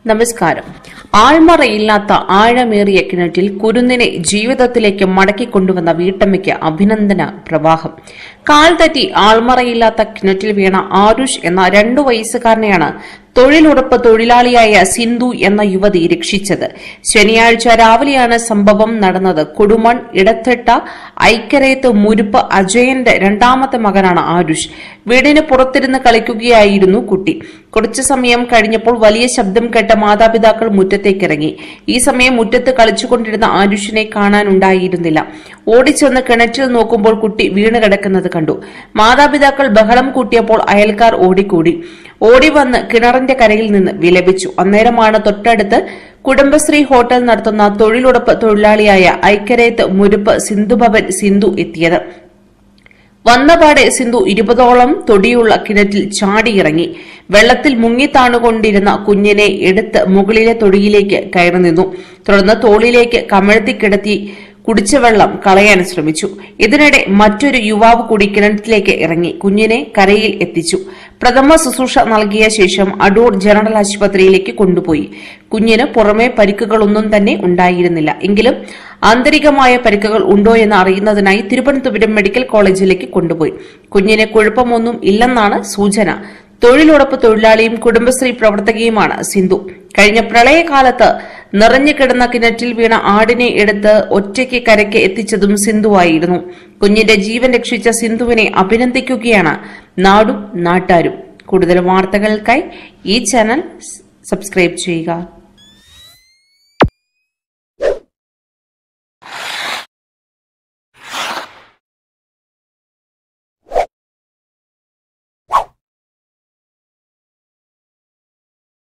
നമസ്കാരം ആൾമറയില്ലാത്ത ആഴമേറിയ കിണറ്റിൽ കുരുന്നിനെ ജീവിതത്തിലേക്ക് മടക്കിക്കൊണ്ടുവന്ന വീട്ടമ്മയ്ക്ക് അഭിനന്ദന പ്രവാഹം കാൽ തെറ്റി ആൾമറയില്ലാത്ത കിണറ്റിൽ വീണ ആരുഷ് എന്ന രണ്ടു വയസ്സുകാരനെയാണ് തൊഴിലുറപ്പ് തൊഴിലാളിയായ സിന്ധു എന്ന യുവതി രക്ഷിച്ചത് ശനിയാഴ്ച രാവിലെയാണ് സംഭവം നടന്നത് കൊടുമൺ ഇടത്തെട്ട ഐക്കരയത്ത് മുരുപ്പ് അജയന്റെ രണ്ടാമത്തെ മകനാണ് ആരുഷ് വീടിന് പുറത്തിരുന്ന് കളിക്കുകയായിരുന്നു കുട്ടി കുറച്ചു സമയം കഴിഞ്ഞപ്പോൾ വലിയ ശബ്ദം കേട്ട മാതാപിതാക്കൾ മുറ്റത്തേക്കിറങ്ങി ഈ സമയം മുറ്റത്ത് കളിച്ചുകൊണ്ടിരുന്ന ആരുഷിനെ കാണാനുണ്ടായിരുന്നില്ല ഓടിച്ചെന്ന് കിണറ്റിൽ നോക്കുമ്പോൾ കുട്ടി വീണ് കിടക്കുന്നത് കണ്ടു മാതാപിതാക്കൾ ബഹളം കൂട്ടിയപ്പോൾ അയൽക്കാർ ഓടിക്കൂടി ഓടി വന്ന് കിണറിന്റെ കരയിൽ നിന്ന് വിലപിച്ചു അന്നേരമാണ് തൊട്ടടുത്ത് കുടുംബശ്രീ ഹോട്ടൽ നടത്തുന്ന തൊഴിലുറപ്പ് തൊഴിലാളിയായ ഐക്കരയത്ത് മുരുപ്പ് സിന്ധുഭവൻ സിന്ധു എത്തിയത് വന്നപാടെ സിന്ധു ഇരുപതോളം തൊടിയുള്ള കിണറ്റിൽ ചാടിയിറങ്ങി വെള്ളത്തിൽ മുങ്ങിത്താണുകൊണ്ടിരുന്ന കുഞ്ഞിനെ എടുത്ത് മുകളിലെ തൊടിയിലേക്ക് കയറി നിന്നു തുടർന്ന് തോളിലേക്ക് കമഴ്ത്തി കിടത്തി കുടിച്ച വെള്ളം കളയാൻ ശ്രമിച്ചു ഇതിനിടെ മറ്റൊരു യുവാവ് കൂടി കിണറ്റിലേക്ക് ഇറങ്ങി കുഞ്ഞിനെ കരയിൽ എത്തിച്ചു പ്രഥമ ശുശ്രൂഷ നൽകിയ ശേഷം അടൂർ ജനറൽ ആശുപത്രിയിലേക്ക് കൊണ്ടുപോയി കുഞ്ഞിന് പുറമെ പരിക്കുകളൊന്നും തന്നെ ഉണ്ടായിരുന്നില്ല എങ്കിലും ആന്തരികമായ പരിക്കുകൾ ഉണ്ടോ എന്ന് അറിയുന്നതിനായി തിരുവനന്തപുരം മെഡിക്കൽ കോളേജിലേക്ക് കൊണ്ടുപോയി കുഞ്ഞിന് കുഴപ്പമൊന്നും ഇല്ലെന്നാണ് സൂചന തൊഴിലുറപ്പ് തൊഴിലാളിയും കുടുംബശ്രീ പ്രവർത്തകയുമാണ് സിന്ധു കഴിഞ്ഞ പ്രളയകാലത്ത് നിറഞ്ഞുകിടന്ന കിണറ്റിൽ വീണ ആടിനെ എടുത്ത് ഒറ്റയ്ക്ക് കരയ്ക്ക് എത്തിച്ചതും സിന്ധുവായിരുന്നു കുഞ്ഞിന്റെ ജീവൻ രക്ഷിച്ച സിന്ധുവിനെ അഭിനന്ദിക്കുകയാണ് നാടും നാട്ടാരും കൂടുതൽ വാർത്തകൾക്കായി ഈ ചാനൽ സബ്സ്ക്രൈബ് ചെയ്യുക